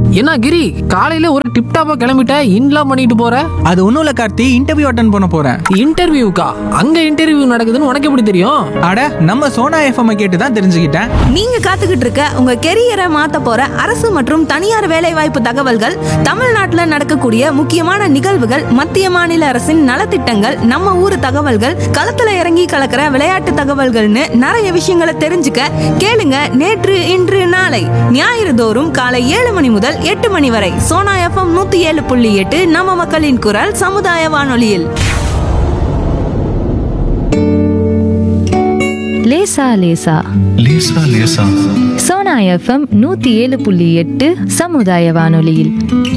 என்ன கிரி காலையில ஒரு டிப் டாப்பா கிளம்பிட்ட இன்லாம் பண்ணிட்டு போற அது ஒன்றும் இல்லை கார்த்தி இன்டர்வியூ அட்டன் பண்ண போகிறேன் இன்டர்வியூக்கா அங்க இன்டர்வியூ நடக்குதுன்னு உனக்கு எப்படி தெரியும் அட நம்ம சோனா எஃப்எம் கேட்டு தான் தெரிஞ்சுக்கிட்டேன் நீங்க காத்துக்கிட்டு இருக்க உங்க கெரியரை மாத்த போற அரசு மற்றும் தனியார் வேலைவாய்ப்பு தகவல்கள் தமிழ்நாட்டுல நடக்கக்கூடிய முக்கியமான நிகழ்வுகள் மத்திய மாநில அரசின் நலத்திட்டங்கள் நம்ம ஊர் தகவல்கள் களத்துல இறங்கி கலக்கிற விளையாட்டு தகவல்கள்னு நிறைய விஷயங்களை தெரிஞ்சுக்க கேளுங்க நேற்று இன்று நாளை ஞாயிறு தோறும் காலை ஏழு மணி முதல் எட்டு மணி வரை சோனா எஃப்எம் நூத்தி ஏழு புள்ளி எட்டு நம்ம மக்களின் குரல் சமுதாய வானொலியில் லேசா லேசா லேசா லேசா சோனா எஃப்எம் நூத்தி ஏழு புள்ளி எட்டு சமுதாய வானொலியில்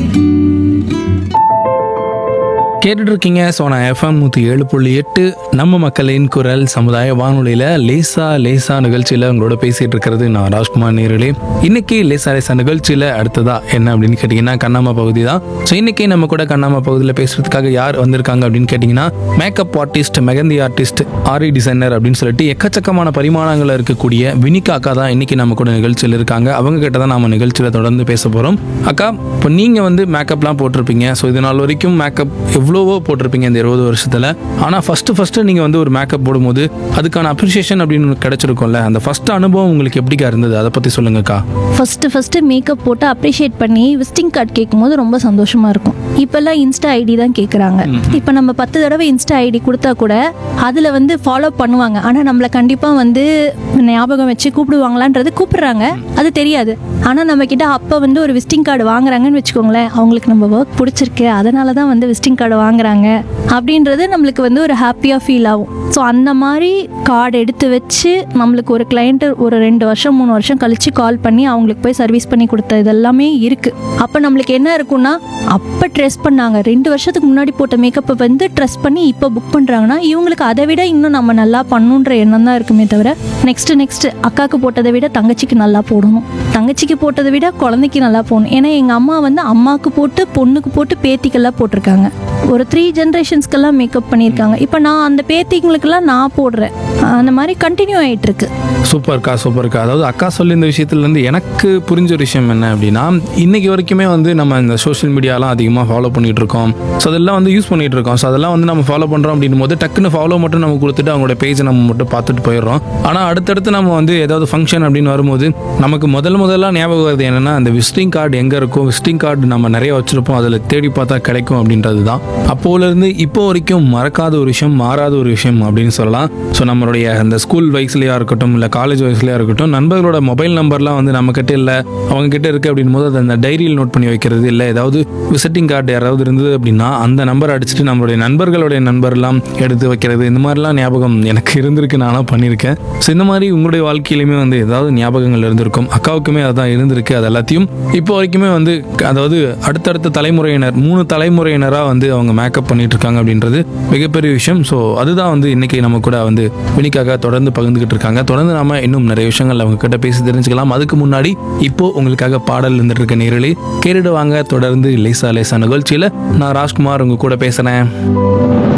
கேட்டுட்டு இருக்கீங்க சோனா எஃப்எம் நூற்றி ஏழு புள்ளி எட்டு நம்ம மக்களின் குரல் சமுதாய வானொலியில் லேசா லேசா நிகழ்ச்சியில் உங்களோட பேசிட்டு இருக்கிறது நான் ராஜ்குமார் நேரலே இன்னைக்கு லேசா லேசா நிகழ்ச்சியில் அடுத்ததா என்ன அப்படின்னு கேட்டிங்கன்னா கண்ணாம பகுதி தான் ஸோ இன்னைக்கு நம்ம கூட கண்ணாம பகுதியில் பேசுறதுக்காக யார் வந்திருக்காங்க அப்படின்னு கேட்டிங்கன்னா makeup artist mehndi artist aari designer அப்படின்னு சொல்லிட்டு எக்கச்சக்கமான பரிமாணங்களில் இருக்கக்கூடிய வினிகா அக்கா தான் இன்னைக்கு நம்ம கூட நிகழ்ச்சியில் இருக்காங்க அவங்க கிட்ட தான் நம்ம நிகழ்ச்சியில் தொடர்ந்து பேச போகிறோம் அக்கா இப்போ நீங்கள் வந்து மேக்கப்லாம் போட்டிருப்பீங்க ஸோ இது நாள் வரைக்கும் மேக்கப் எவ்வளவோ போட்டிருப்பீங்க இந்த இருபது வருஷத்தில் ஆனால் ஃபஸ்ட்டு ஃபஸ்ட்டு நீங்கள் வந்து ஒரு மேக்கப் போடும்போது அதுக்கான அப்ரிசியேஷன் அப்படின்னு ஒண்ணு கிடைச்சிருக்கும்ல அந்த ஃபஸ்ட் அனுபவம் உங்களுக்கு எப்படிக்கா இருந்தது அதை பற்றி சொல்லுங்கக்கா ஃபஸ்ட்டு ஃபஸ்ட்டு மேக்கப் போட்டு அப்ரிஷியேட் பண்ணி விசிட்டிங் கார்டு கேட்கும்போது ரொம்ப சந்தோஷமாக இருக்கும் இப்போல்லாம் இன்ஸ்டா ஐடி தான் கேட்குறாங்க இப்போ நம்ம பத்து தடவை இன்ஸ்டா ஐடி கொடுத்தா கூட அதில் வந்து ஃபாலோ பண்ணுவாங்க ஆனால் நம்மளை கண்டிப்பாக வந்து ஞாபகம் வச்சு கூப்பிடுவாங்களான்றது கூப்பிடுறாங்க அது தெரியாது ஆனால் நம்ம கிட்ட அப்போ வந்து ஒரு விசிட்டிங் கார்டு வாங்குறாங்கன்னு வச்சுக்கோங்களேன் அவங்களுக்கு நம்ம ஒர்க் பிடிச்சிருக்கு அதனால தான் வந்து விசிட்டிங் கார்டு வாங்குறாங்க அப்படின்றது நம்மளுக்கு வந்து ஒரு ஹாப்பியாக ஃபீல் ஆகும் ஸோ அந்த மாதிரி கார்டு எடுத்து வச்சு நம்மளுக்கு ஒரு கிளைண்ட்டு ஒரு ரெண்டு வருஷம் மூணு வருஷம் கழிச்சு கால் பண்ணி அவங்களுக்கு போய் சர்வீஸ் பண்ணி கொடுத்த இதெல்லாமே இருக்கு அப்போ நம்மளுக்கு என்ன இருக்கும்னா அப்போ ட்ரெஸ் பண்ணாங்க ரெண்டு வருஷத்துக்கு முன்னாடி போட்ட மேக்கப்பை வந்து ட்ரெஸ் பண்ணி இப்போ புக் பண்ணுறாங்கன்னா இவங்களுக்கு அதை விட இன்னும் நம்ம நல்லா பண்ணுன்ற எண்ணம் தான் இருக்குமே தவிர நெக்ஸ்ட் நெக்ஸ்ட் அக்காவுக்கு போட்டதை விட தங்கச்சிக்கு நல்லா போடணும் தங்கச்சிக்கு போட்டதை விட குழந்தைக்கு நல்லா போடணும் ஏன்னா எங்கள் அம்மா வந்து அம்மாவுக்கு போட்டு பொண்ணுக்கு போட்டு பேத்திக்கெல்லாம் போட்டிருக்காங்க ஒரு த்ரீ ஜென்ரேஷன்ஸ்க்கெல்லாம் மேக்கப் பண்ணியிருக்காங்க இப்போ நான் அந்த பேத்திங்களுக்கெல்லாம் நான் போடுறேன் அந்த மாதிரி கண்டினியூ ஆயிட்டு இருக்கு சூப்பர்க்கா சூப்பர்க்கா அதாவது அக்கா சொல்லி இந்த விஷயத்துலேருந்து எனக்கு புரிஞ்ச ஒரு விஷயம் என்ன அப்படின்னா இன்னைக்கு வரைக்குமே வந்து நம்ம இந்த சோஷியல் மீடியாலாம் அதிகமாக ஃபாலோ பண்ணிட்டு இருக்கோம் ஸோ அதெல்லாம் வந்து யூஸ் பண்ணிட்டு இருக்கோம் ஸோ அதெல்லாம் வந்து நம்ம ஃபாலோ பண்ணுறோம் அப்படின்னும் போது டக்குன்னு ஃபாலோ மட்டும் நம்ம கொடுத்துட்டு அவங்களோட பேஜை நம்ம மட்டும் பார்த்துட்டு போயிடுறோம் ஆனால் அடுத்தடுத்து நம்ம வந்து ஏதாவது ஃபங்க்ஷன் அப்படின்னு வரும்போது நமக்கு முதல் முதல்ல ஞாபகம் வருது என்னன்னா அந்த விசிட்டிங் கார்டு எங்கே இருக்கும் விசிட்டிங் கார்டு நம்ம நிறைய வச்சிருப்போம் அதில் தேடி பார்த்தா கிடைக்கும் அப்படின்றது தான் அப்போலேருந்து இப்போ வரைக்கும் மறக்காத ஒரு விஷயம் மாறாத ஒரு விஷயம் அப்படின்னு சொல்லலாம் ஸோ நம்மளுடைய அந்த ஸ்கூல் வயசுலையா இருக்கட்டும் இல்லை காலேஜ் வயசுலையா இருக்கட்டும் நண்பர்களோட மொபைல் நம்பர்லாம் வந்து நம்ம கிட்ட இல்லை அவங்க கிட்ட இருக்கு அப்படின் போது அதை அந்த டைரியில் நோட் பண்ணி வைக்கிறது இல்லை ஏதாவது விசிட்டிங் கார்டு யாராவது இருந்தது அப்படின்னா அந்த நம்பர் அடிச்சுட்டு நம்மளுடைய நண்பர்களுடைய நம்பர்லாம் எடுத்து வைக்கிறது இந்த மாதிரிலாம் ஞாபகம் எனக்கு இருந்திருக்கு நானும் பண்ணியிருக்கேன் ஸோ இந்த மாதிரி உங்களுடைய வாழ்க்கையிலுமே வந்து ஏதாவது ஞாபகங்கள் இருந்திருக்கும் அக்காவுக்குமே அதான் இருந்திருக்கு அது எல்லாத்தையும் இப்போ வரைக்குமே வந்து அதாவது அடுத்தடுத்த தலைமுறையினர் மூணு தலைமுறையினராக வந்து அவங்க மேக்கப் பண்ணிட்டு இருக்காங்க அப்படின்றது மிகப்பெரிய விஷயம் ஸோ அதுதான் வந்து இன்னைக்கு நம்ம கூட வந்து வினிக்காக தொடர்ந்து பகிர்ந்துகிட்டு இருக்காங்க தொடர்ந்து நாம இன்னும் நிறைய விஷயங்கள் அவங்க கிட்ட பேசி தெரிஞ்சுக்கலாம் அதுக்கு முன்னாடி இப்போ உங்களுக்காக பாடல் இருந்துட்டு இருக்க நேரலே கேட்டுடுவாங்க தொடர்ந்து லேசா லேசா நிகழ்ச்சியில நான் ராஜ்குமார் உங்க கூட பேசுறேன்